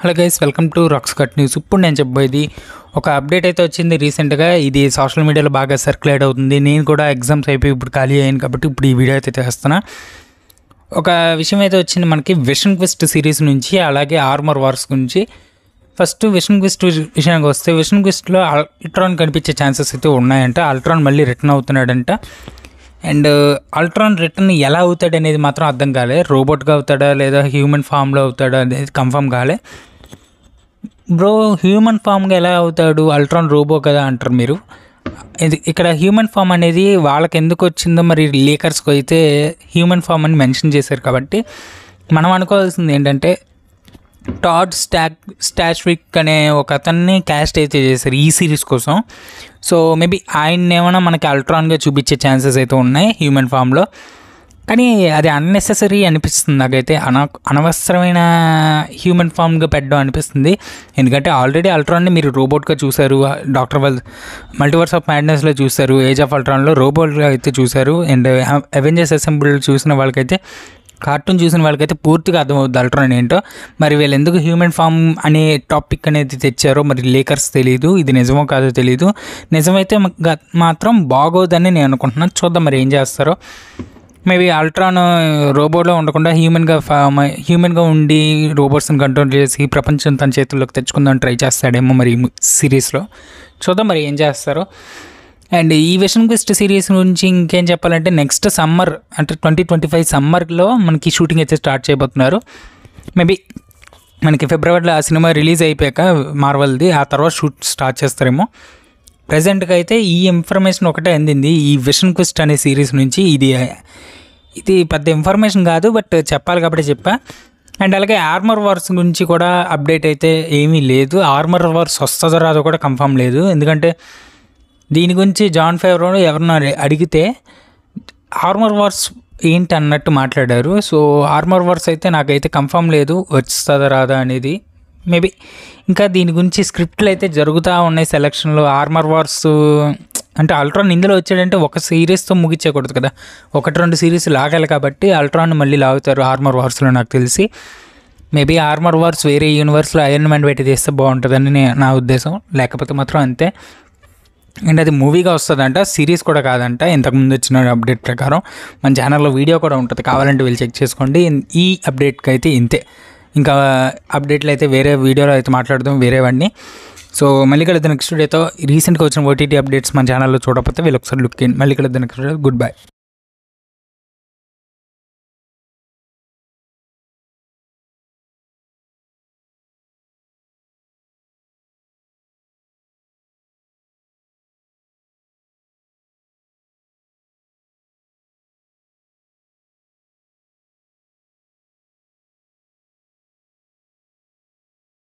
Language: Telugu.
hello guys welcome to rocks cut news ఇప్పుడు నేను చెప్పబోయేది ఒక అప్డేట్ అయితే వచ్చింది రీసెంట్గా ఇది సోషల్ మీడియాలో బాగా సర్క్యులేట్ అవుతుంది నేను కూడా ఎగ్జామ్స్ అయిపోయి ఇప్పుడు ఖాళీ అయ్యాను కాబట్టి ఇప్పుడు ఈ వీడియో అయితే చేస్తున్నా ఒక విషయం అయితే వచ్చింది మనకి విషన్ క్విస్ట్ సిరీస్ నుంచి అలాగే ఆర్మర్ వార్స్ గురించి ఫస్ట్ విషన్ క్విస్ట్ విషయానికి వస్తే విషన్ క్విస్ట్లో అల్ట్రాన్ కనిపించే ఛాన్సెస్ అయితే ఉన్నాయంట అల్ట్రాన్ మళ్ళీ రిటర్న్ అవుతున్నాడంట అండ్ అల్ట్రాన్ రిటర్న్ ఎలా అవుతాడు అనేది మాత్రం అర్థం కాలే రోబోట్గా అవుతాడా లేదా హ్యూమన్ ఫామ్లో అవుతాడా అనేది కన్ఫర్మ్ కాలే బ్రో హ్యూమన్ ఫామ్గా ఎలా అవుతాడు అల్ట్రాన్ రోబో కదా అంటారు మీరు ఇది ఇక్కడ హ్యూమన్ ఫామ్ అనేది వాళ్ళకి ఎందుకు వచ్చిందో మరి లీకర్స్కి అయితే హ్యూమన్ ఫామ్ అని మెన్షన్ చేశారు కాబట్టి మనం అనుకోవాల్సింది ఏంటంటే టాడ్ స్టాక్ స్టాచ్విక్ అనే ఒక అతన్ని క్యాస్ట్ అయితే చేశారు ఈ సిరీస్ కోసం సో మేబీ ఆయన ఏమైనా మనకి అల్ట్రాన్గా చూపించే ఛాన్సెస్ అయితే ఉన్నాయి హ్యూమన్ ఫామ్లో కానీ అది అన్నెసెసరీ అనిపిస్తుంది నాకైతే అన అనవసరమైన హ్యూమన్ ఫామ్గా పెట్టడం అనిపిస్తుంది ఎందుకంటే ఆల్రెడీ అల్ట్రాన్ని మీరు రోబోట్గా చూశారు డాక్టర్ వల్ మల్టీవర్స్ ఆఫ్ మ్యాడ్నెస్లో చూశారు ఏజ్ ఆఫ్ అల్ట్రాన్లో రోబోట్గా అయితే చూశారు అండ్ అవెంజర్స్ అసెంబ్లీ చూసిన వాళ్ళకైతే కార్టూన్ చూసిన వాళ్ళకైతే పూర్తిగా అర్థమవుద్ది అల్ట్రాన్ ఏంటో మరి వీళ్ళు ఎందుకు హ్యూమన్ ఫామ్ అనే టాపిక్ అనేది తెచ్చారో మరి లేకర్స్ తెలియదు ఇది నిజమో కాదో తెలియదు నిజమైతే మ- మాత్రం బాగోదని నేను అనుకుంటున్నాను చూద్దాం మరి ఏం చేస్తారో మేబీ అల్ట్రాన్ రోబోట్లో ఉండకుండా హ్యూమన్గా ఫామ్ హ్యూమన్గా ఉండి రోబోట్స్ని కంట్రోల్ చేసి ప్రపంచం తన చేతుల్లోకి తెచ్చుకుందాం ట్రై చేస్తాడేమో మరి ఈ సిరీస్లో చూద్దాం మరి ఏం చేస్తారో అండ్ ఈ విషన్ క్విస్ట్ సిరీస్ నుంచి ఇంకేం చెప్పాలంటే నెక్స్ట్ సమ్మర్ అంటే ట్వంటీ ట్వంటీ ఫైవ్ సమ్మర్లో మనకి షూటింగ్ అయితే స్టార్ట్ చేయబోతున్నారు మేబీ మనకి ఫిబ్రవరిలో ఆ సినిమా రిలీజ్ అయిపోయాక మార్వల్ది ఆ తర్వాత షూట్ స్టార్ట్ చేస్తారేమో ప్రజెంట్గా అయితే ఈ ఇన్ఫర్మేషన్ ఒకటే అందింది ఈ విషన్ క్విస్ట్ అనే సిరీస్ నుంచి ఇది ఇది పెద్ద ఇన్ఫర్మేషన్ కాదు బట్ చెప్పాలి కాబట్టి చెప్పా అండ్ అలాగే ఆర్మర్ వార్స్ గురించి కూడా అప్డేట్ అయితే ఏమీ లేదు ఆర్మర్ వార్స్ వస్తుందో రాదో కూడా కన్ఫర్మ్ లేదు ఎందుకంటే దీని గురించి జాన్ ఫేవరో ఎవరన్నా అడిగితే ఆర్మర్ వార్స్ ఏంటి అన్నట్టు మాట్లాడారు సో ఆర్మర్ వార్స్ అయితే నాకైతే కన్ఫర్మ్ లేదు వస్తుందా రాదా అనేది మేబీ ఇంకా దీని గురించి స్క్రిప్ట్లు అయితే జరుగుతూ ఉన్నాయి సెలక్షన్లో ఆర్మర్ వార్స్ అంటే అల్ట్రాన్ ఇందులో వచ్చాడంటే ఒక సిరీస్తో ముగించకూడదు కదా ఒకటి రెండు సిరీస్ లాగాలి కాబట్టి అల్ట్రాన్ మళ్ళీ లాగుతారు ఆర్మర్ వార్స్లో నాకు తెలిసి మేబీ ఆర్మర్ వార్స్ వేరే యూనివర్స్లో ఐరన్ మ్యాన్ పెట్టి తీస్తే బాగుంటుందని నే- నా ఉద్దేశం లేకపోతే మాత్రం అంతే అండ్ అది మూవీగా వస్తుందంట సిరీస్ కూడా కాదంట ఇంతకుముందు వచ్చిన అప్డేట్ ప్రకారం మన ఛానల్లో వీడియో కూడా ఉంటుంది కావాలంటే వెళ్ళి చెక్ చేసుకోండి ఈ అప్డేట్కి అయితే ఇంతే ఇంకా అప్డేట్లు అయితే వేరే వీడియోలో అయితే మాట్లాడదాం వేరేవన్నీ సో మళ్ళీ కలుద్దాం నెక్స్ట్ డేతో రీసెంట్గా వచ్చిన ఓటీటీ అప్డేట్స్ మన ఛానల్లో చూడకపోతే వీళ్ళు ఒకసారి లుక్ మళ్ళీ కలుద్దాం నెక్స్ట్ గుడ్ బై